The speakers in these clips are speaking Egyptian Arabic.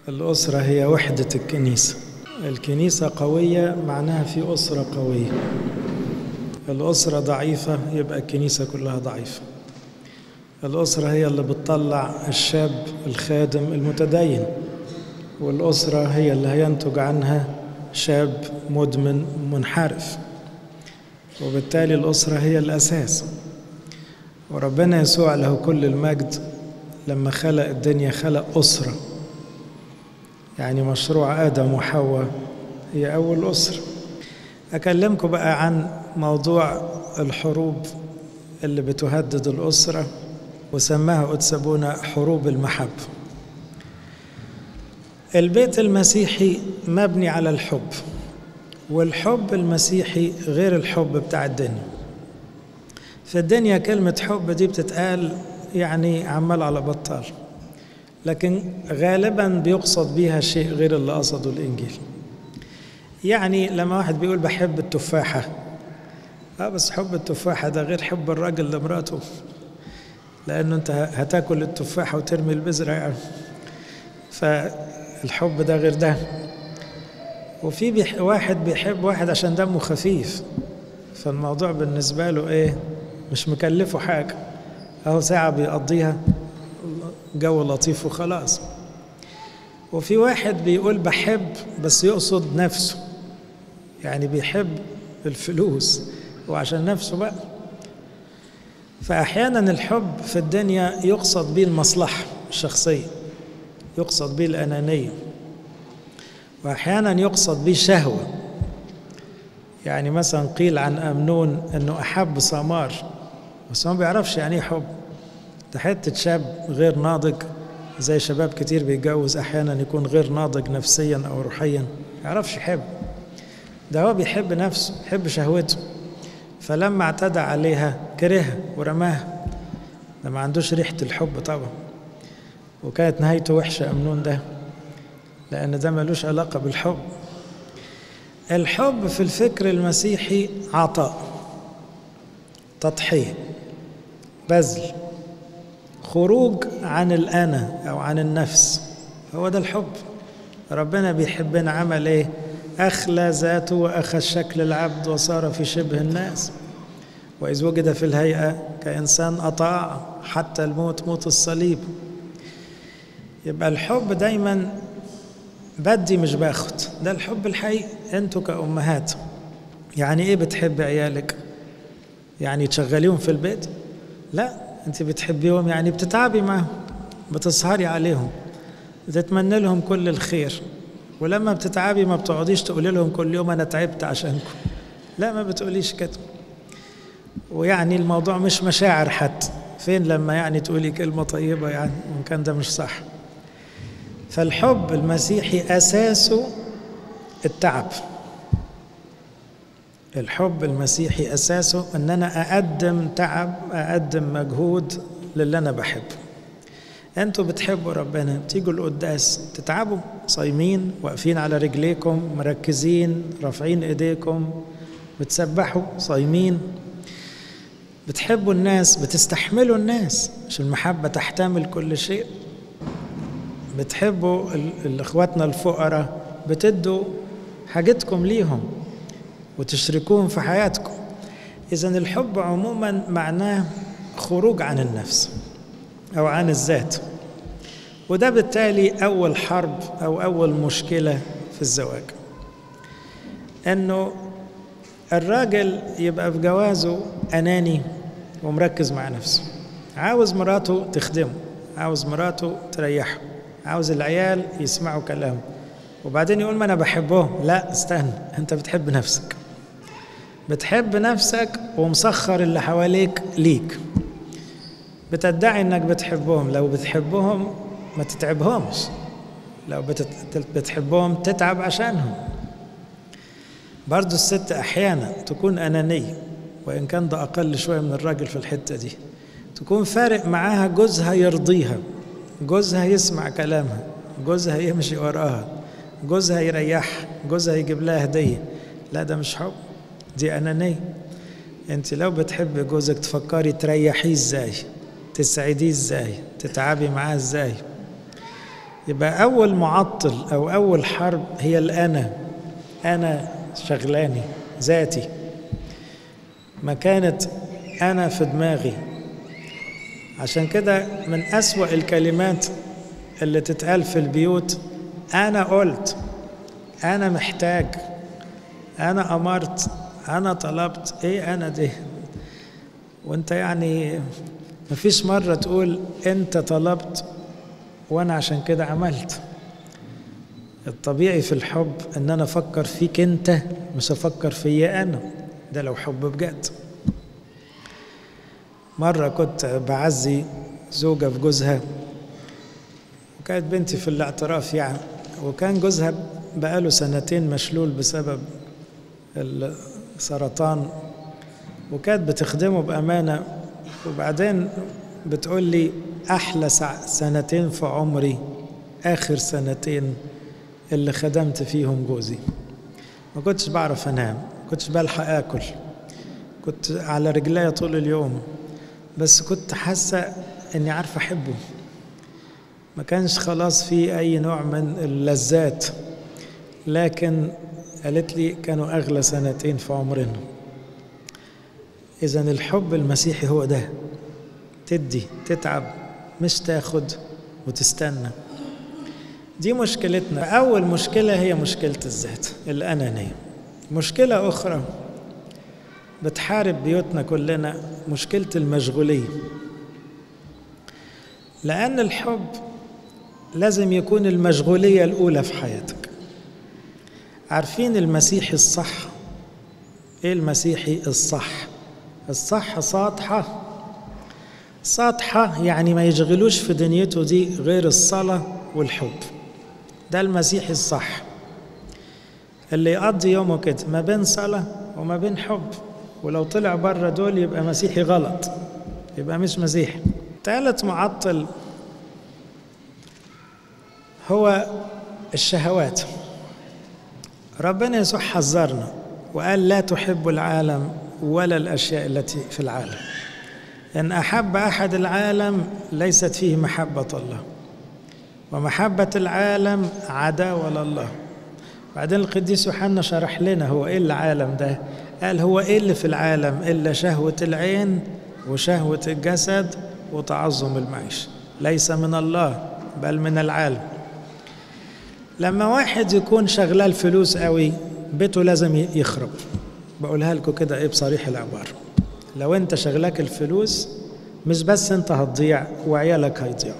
الأسرة هي وحدة الكنيسة الكنيسة قوية معناها في أسرة قوية الأسرة ضعيفة يبقى الكنيسة كلها ضعيفة الأسرة هي اللي بتطلع الشاب الخادم المتدين والأسرة هي اللي هينتج عنها شاب مدمن منحرف وبالتالي الأسرة هي الأساس وربنا يسوع له كل المجد لما خلق الدنيا خلق أسرة يعني مشروع آدم وحواء هي أول أسرة أكلمكم بقى عن موضوع الحروب اللي بتهدد الأسرة وسماها قدسبونا حروب المحبة البيت المسيحي مبني على الحب والحب المسيحي غير الحب بتاع الدنيا في الدنيا كلمة حب دي بتتقال يعني عمال على بطال لكن غالبا بيقصد بيها شيء غير اللي قصده الإنجيل يعني لما واحد بيقول بحب التفاحة اه بس حب التفاحة ده غير حب الراجل لمراته لأنه أنت هتاكل التفاحة وترمي البذرة يعني فالحب ده غير ده وفي بيح واحد بيحب واحد عشان دمه خفيف فالموضوع بالنسبة له إيه مش مكلفه حاجة أهو ساعة بيقضيها جو لطيف وخلاص وفي واحد بيقول بحب بس يقصد نفسه يعني بيحب الفلوس وعشان نفسه بقى فأحيانا الحب في الدنيا يقصد به المصلحة الشخصية يقصد به الأنانية وأحيانا يقصد به شهوة يعني مثلا قيل عن أمنون أنه أحب سمار بس ما بيعرفش يعني ايه حب ده حتة شاب غير ناضج زي شباب كتير بيتجوز أحيانا يكون غير ناضج نفسيا أو روحيا ما يعرفش يحب ده هو بيحب نفسه يحب شهوته فلما اعتدى عليها كرهها ورماها ده ما عندوش ريحة الحب طبعا وكانت نهايته وحشة أمنون ده لأن ده ملوش علاقة بالحب الحب في الفكر المسيحي عطاء تضحية بذل خروج عن الأنا أو عن النفس هو ده الحب ربنا بيحبنا عمل إيه أخلى ذاته وأخذ شكل العبد وصار في شبه الناس وإذ وجد في الهيئة كإنسان أطاع حتى الموت موت الصليب يبقى الحب دايما بدي مش باخد ده الحب الحقيقي انتوا كأمهات يعني ايه بتحب عيالك يعني تشغليهم في البيت لا انت بتحبيهم يعني بتتعبي معهم بتسهري عليهم بتتمنى لهم كل الخير ولما بتتعبي ما بتقعديش تقولي لهم كل يوم انا تعبت عشانكم لا ما بتقوليش كده ويعني الموضوع مش مشاعر حتى فين لما يعني تقولي كلمة طيبة يعني وإن كان ده مش صح فالحب المسيحي أساسه التعب الحب المسيحي أساسه أن أنا أقدم تعب أقدم مجهود للي أنا بحبه أنتوا بتحبوا ربنا تيجوا القداس تتعبوا صايمين واقفين على رجليكم مركزين رافعين إيديكم بتسبحوا صايمين بتحبوا الناس بتستحملوا الناس مش المحبة تحتمل كل شيء بتحبوا اخواتنا الفقراء بتدوا حاجتكم ليهم وتشركوهم في حياتكم اذا الحب عموما معناه خروج عن النفس او عن الذات وده بالتالي اول حرب او اول مشكله في الزواج انه الراجل يبقى في جوازه اناني ومركز مع نفسه عاوز مراته تخدمه عاوز مراته تريحه عاوز العيال يسمعوا كلامه وبعدين يقول ما انا بحبهم لا استنى انت بتحب نفسك بتحب نفسك ومسخر اللي حواليك ليك بتدعي انك بتحبهم لو بتحبهم ما تتعبهمش لو بتحبهم تتعب عشانهم برضو الست احيانا تكون انانيه وان كان ده اقل شويه من الراجل في الحته دي تكون فارق معاها جوزها يرضيها جوزها يسمع كلامها جوزها يمشي وراها جوزها يريحها جوزها يجيب لها هديه لا ده مش حب دي انانيه انت لو بتحب جوزك تفكري تريحيه ازاي تسعديه ازاي تتعبي معاه ازاي يبقى أول معطل أو أول حرب هي الأنا أنا شغلاني ذاتي ما كانت أنا في دماغي عشان كده من أسوأ الكلمات اللي تتقال في البيوت أنا قلت أنا محتاج أنا أمرت أنا طلبت إيه أنا دي وأنت يعني مفيش مرة تقول أنت طلبت وأنا عشان كده عملت الطبيعي في الحب ان انا افكر فيك انت مش افكر فيا انا ده لو حب بجد مرة كنت بعزي زوجة في جوزها وكانت بنتي في الاعتراف يعني وكان جوزها بقاله سنتين مشلول بسبب السرطان وكانت بتخدمه بأمانة وبعدين بتقول لي أحلى سنتين في عمري آخر سنتين اللي خدمت فيهم جوزي ما كنتش بعرف انام ما كنتش بلحق اكل كنت على رجلي طول اليوم بس كنت حاسه اني عارفه احبه ما كانش خلاص في اي نوع من اللذات لكن قالت لي كانوا اغلى سنتين في عمرنا اذا الحب المسيحي هو ده تدي تتعب مش تاخد وتستنى دي مشكلتنا أول مشكلة هي مشكلة الذات الأنانية مشكلة أخرى بتحارب بيوتنا كلنا مشكلة المشغولية لأن الحب لازم يكون المشغولية الأولى في حياتك عارفين المسيحي الصح إيه المسيحي الصح الصح ساطحة ساطحة يعني ما يشغلوش في دنيته دي غير الصلاة والحب ده المسيحي الصح اللي يقضي يومه كده ما بين صلاة وما بين حب ولو طلع بره دول يبقى مسيحي غلط يبقى مش مسيحي ثالث معطل هو الشهوات ربنا يسوع حذرنا وقال لا تحب العالم ولا الأشياء التي في العالم إن أحب أحد العالم ليست فيه محبة الله ومحبة العالم عداوة لله بعدين القديس يوحنا شرح لنا هو ايه العالم ده قال هو ايه اللي في العالم الا شهوة العين وشهوة الجسد وتعظم المعيشة ليس من الله بل من العالم لما واحد يكون شغلال فلوس قوي بيته لازم يخرب بقولها لكم كده ايه بصريح العبارة لو انت شغلك الفلوس مش بس انت هتضيع وعيالك هيضيعوا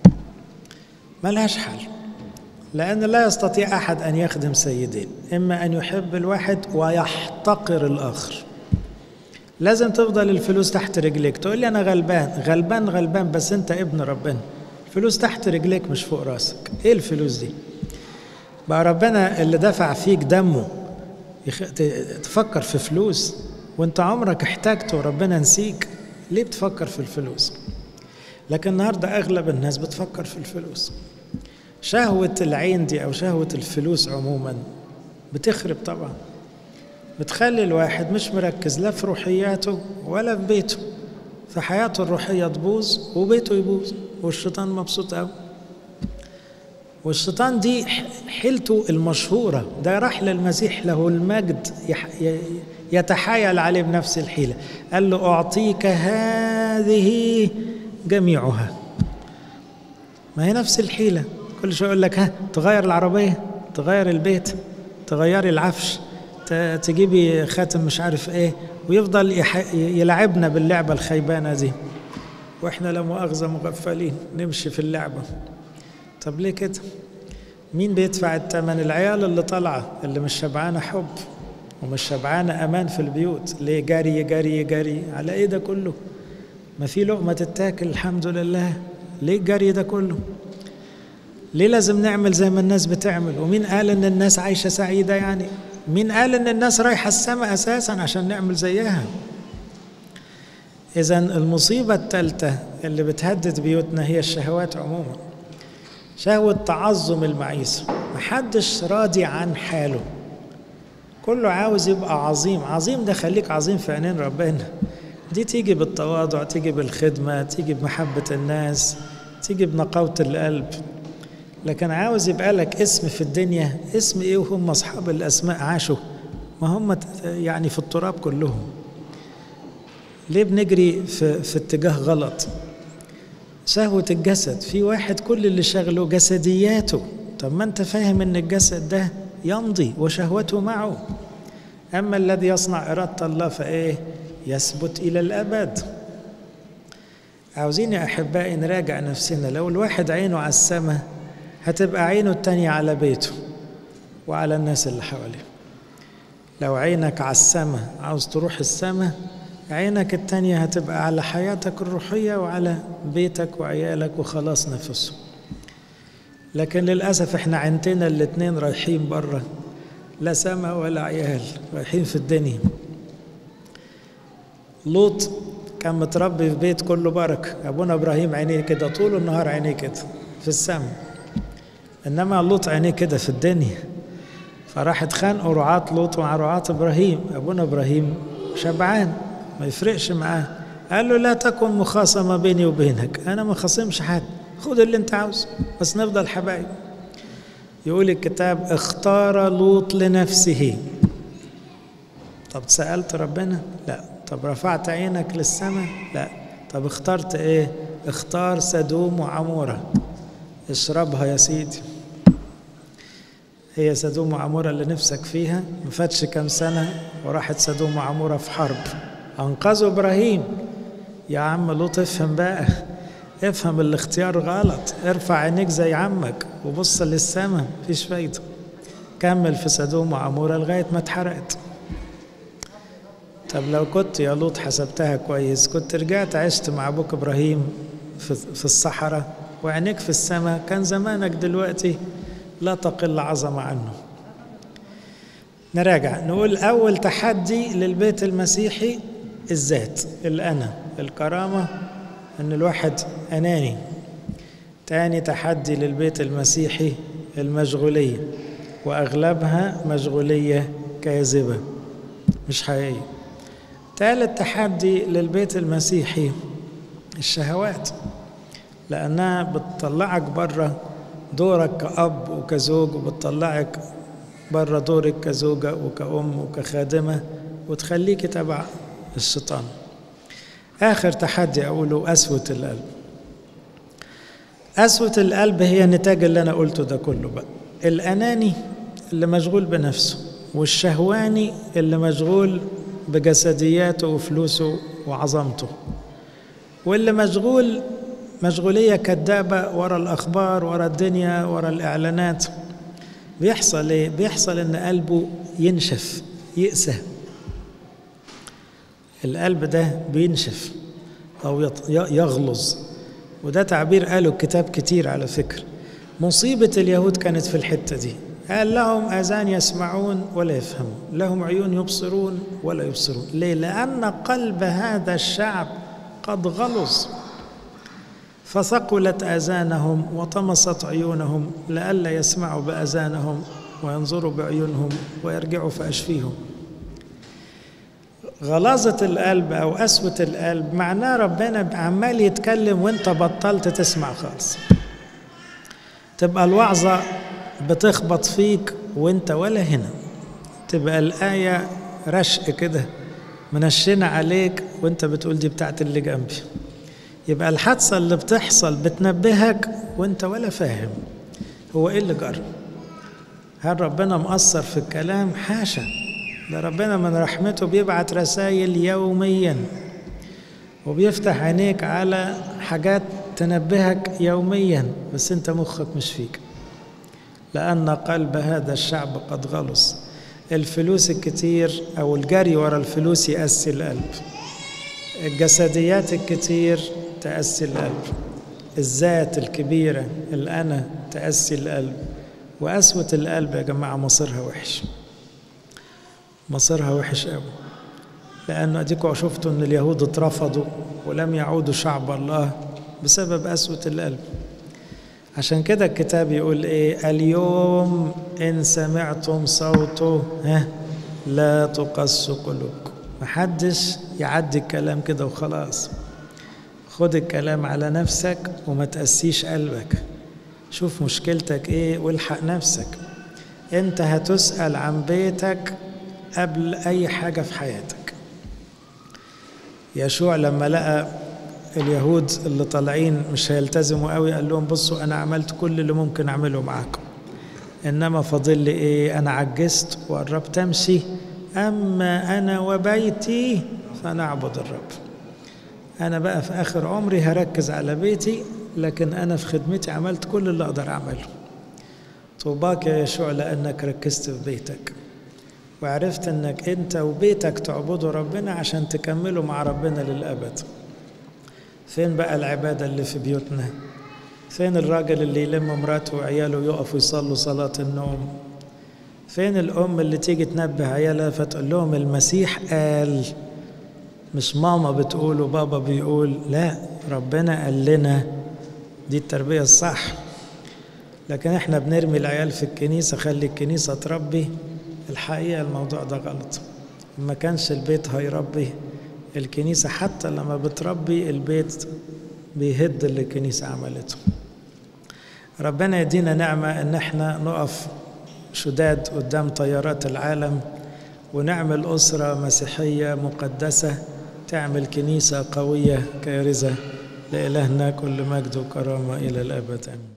ملهاش حل لأن لا يستطيع أحد أن يخدم سيدين إما أن يحب الواحد ويحتقر الآخر لازم تفضل الفلوس تحت رجليك تقول لي أنا غلبان غلبان غلبان بس أنت ابن ربنا الفلوس تحت رجليك مش فوق راسك إيه الفلوس دي بقى ربنا اللي دفع فيك دمه يخ... تفكر في فلوس وانت عمرك احتاجته وربنا نسيك ليه بتفكر في الفلوس لكن النهارده اغلب الناس بتفكر في الفلوس شهوة العين دي أو شهوة الفلوس عموما بتخرب طبعا بتخلي الواحد مش مركز لا في روحياته ولا في بيته فحياته الروحية تبوظ وبيته يبوظ والشيطان مبسوط قوي والشيطان دي حيلته المشهورة ده راح للمسيح له المجد يتحايل عليه بنفس الحيلة قال له أعطيك هذه جميعها ما هي نفس الحيلة كل شوية يقول لك ها تغير العربية تغير البيت تغيري العفش تجيبي خاتم مش عارف ايه ويفضل يلعبنا باللعبة الخيبانة دي واحنا لا مؤاخذة مغفلين نمشي في اللعبة طب ليه كده مين بيدفع الثمن العيال اللي طالعة اللي مش شبعانة حب ومش شبعانة أمان في البيوت ليه جري جري جري على إيه ده كله ما في لقمة تتاكل الحمد لله ليه الجري ده كله ليه لازم نعمل زي ما الناس بتعمل ومين قال ان الناس عايشة سعيدة يعني مين قال ان الناس رايحة السماء اساسا عشان نعمل زيها اذا المصيبة الثالثة اللي بتهدد بيوتنا هي الشهوات عموما شهوة تعظم المعيشة محدش راضي عن حاله كله عاوز يبقى عظيم عظيم ده خليك عظيم في عينين ربنا دي تيجي بالتواضع تيجي بالخدمة تيجي بمحبة الناس تيجي بنقاوة القلب لكن عاوز يبقى لك اسم في الدنيا اسم ايه وهم اصحاب الاسماء عاشوا ما هم يعني في التراب كلهم ليه بنجري في, في اتجاه غلط شهوة الجسد في واحد كل اللي شغله جسدياته طب ما انت فاهم ان الجسد ده يمضي وشهوته معه اما الذي يصنع اراده الله فايه يثبت الى الابد عاوزين يا احبائي نراجع نفسنا لو الواحد عينه على السماء هتبقى عينه التانية على بيته وعلى الناس اللي حواليه لو عينك على السماء عاوز تروح السماء عينك التانية هتبقى على حياتك الروحية وعلى بيتك وعيالك وخلاص نفسه لكن للأسف احنا عينتنا الاتنين رايحين بره لا سما ولا عيال رايحين في الدنيا لوط كان متربي في بيت كله بركة أبونا إبراهيم عينيه كده طول النهار عينيه كده في السماء إنما لوط عينيه كده في الدنيا فراح اتخانقوا رعاة لوط مع رعاة إبراهيم أبونا إبراهيم شبعان ما يفرقش معاه قال له لا تكن مخاصمة بيني وبينك أنا ما خاصمش حد خد اللي أنت عاوزه بس نفضل حبايب يقول الكتاب اختار لوط لنفسه طب سألت ربنا؟ لا طب رفعت عينك للسماء؟ لا طب اخترت ايه؟ اختار سدوم وعمورة اشربها يا سيدي هي سدوم وعمورة اللي نفسك فيها ما فاتش كام سنة وراحت سدوم وعمورة في حرب أنقذوا إبراهيم يا عم لوط افهم بقى افهم الاختيار غلط ارفع عينيك زي عمك وبص للسماء مفيش فايدة كمل في سدوم وعمورة لغاية ما اتحرقت طب لو كنت يا لوط حسبتها كويس كنت رجعت عشت مع أبوك إبراهيم في, في الصحراء وعينيك في السماء كان زمانك دلوقتي لا تقل عظمة عنه نراجع نقول أول تحدي للبيت المسيحي الذات الأنا الكرامة أن الواحد أناني تاني تحدي للبيت المسيحي المشغولية وأغلبها مشغولية كاذبة مش حقيقية ثالث تحدي للبيت المسيحي الشهوات لأنها بتطلعك بره دورك كأب وكزوج وبتطلعك بره دورك كزوجة وكأم وكخادمة وتخليك تبع الشيطان آخر تحدي أقوله قسوة القلب قسوة القلب هي نتاج اللي أنا قلته ده كله بقى الأناني اللي مشغول بنفسه والشهواني اللي مشغول بجسدياته وفلوسه وعظمته واللي مشغول مشغولية كدابة ورا الأخبار ورا الدنيا ورا الإعلانات بيحصل إيه؟ بيحصل إن قلبه ينشف يقسى القلب ده بينشف أو يغلظ وده تعبير قاله الكتاب كتير على فكرة مصيبة اليهود كانت في الحتة دي قال لهم آذان يسمعون ولا يفهمون لهم عيون يبصرون ولا يبصرون ليه؟ لأن قلب هذا الشعب قد غلظ فثقلت آذانهم وطمست عيونهم لئلا يسمعوا بآذانهم وينظروا بعيونهم ويرجعوا فأشفيهم غلاظة القلب أو قسوة القلب معناه ربنا عمال يتكلم وانت بطلت تسمع خالص تبقى الوعظة بتخبط فيك وانت ولا هنا تبقى الآية رشق كده منشنة عليك وانت بتقول دي بتاعت اللي جنبي يبقى الحادثة اللي بتحصل بتنبهك وانت ولا فاهم هو ايه اللي جرى هل ربنا مقصر في الكلام حاشا ده ربنا من رحمته بيبعت رسائل يوميا وبيفتح عينيك على حاجات تنبهك يوميا بس انت مخك مش فيك لأن قلب هذا الشعب قد غلص الفلوس الكتير أو الجري ورا الفلوس يأسي القلب الجسديات الكتير تأسي القلب الذات الكبيرة الأنا تأسي القلب وقسوة القلب يا جماعة مصيرها وحش مصيرها وحش قوي لأن أديكوا شفتوا أن اليهود اترفضوا ولم يعودوا شعب الله بسبب قسوة القلب عشان كده الكتاب يقول ايه اليوم ان سمعتم صوته ها لا تقسوا قلوبكم محدش يعدي الكلام كده وخلاص خد الكلام على نفسك وما تقسيش قلبك شوف مشكلتك ايه والحق نفسك انت هتسأل عن بيتك قبل اي حاجة في حياتك يشوع لما لقى اليهود اللي طالعين مش هيلتزموا قوي قال لهم بصوا انا عملت كل اللي ممكن اعمله معاكم انما فاضل لي ايه انا عجزت وقربت امشي اما انا وبيتي فنعبد الرب انا بقى في اخر عمري هركز على بيتي لكن انا في خدمتي عملت كل اللي اقدر اعمله طوباك يا يشوع لانك ركزت في بيتك وعرفت انك انت وبيتك تعبدوا ربنا عشان تكملوا مع ربنا للابد فين بقى العباده اللي في بيوتنا فين الراجل اللي يلم مراته وعياله ويقفوا يصلوا صلاه النوم فين الام اللي تيجي تنبه عيالها فتقول لهم المسيح قال مش ماما بتقول وبابا بيقول لا ربنا قال لنا دي التربيه الصح لكن احنا بنرمي العيال في الكنيسه خلي الكنيسه تربي الحقيقه الموضوع ده غلط ما كانش البيت هيربي الكنيسه حتى لما بتربي البيت بيهد اللي الكنيسه عملته ربنا يدينا نعمه ان احنا نقف شداد قدام تيارات العالم ونعمل اسره مسيحيه مقدسه تعمل كنيسه قويه كارزه لالهنا كل مجد وكرامه الى الابد امين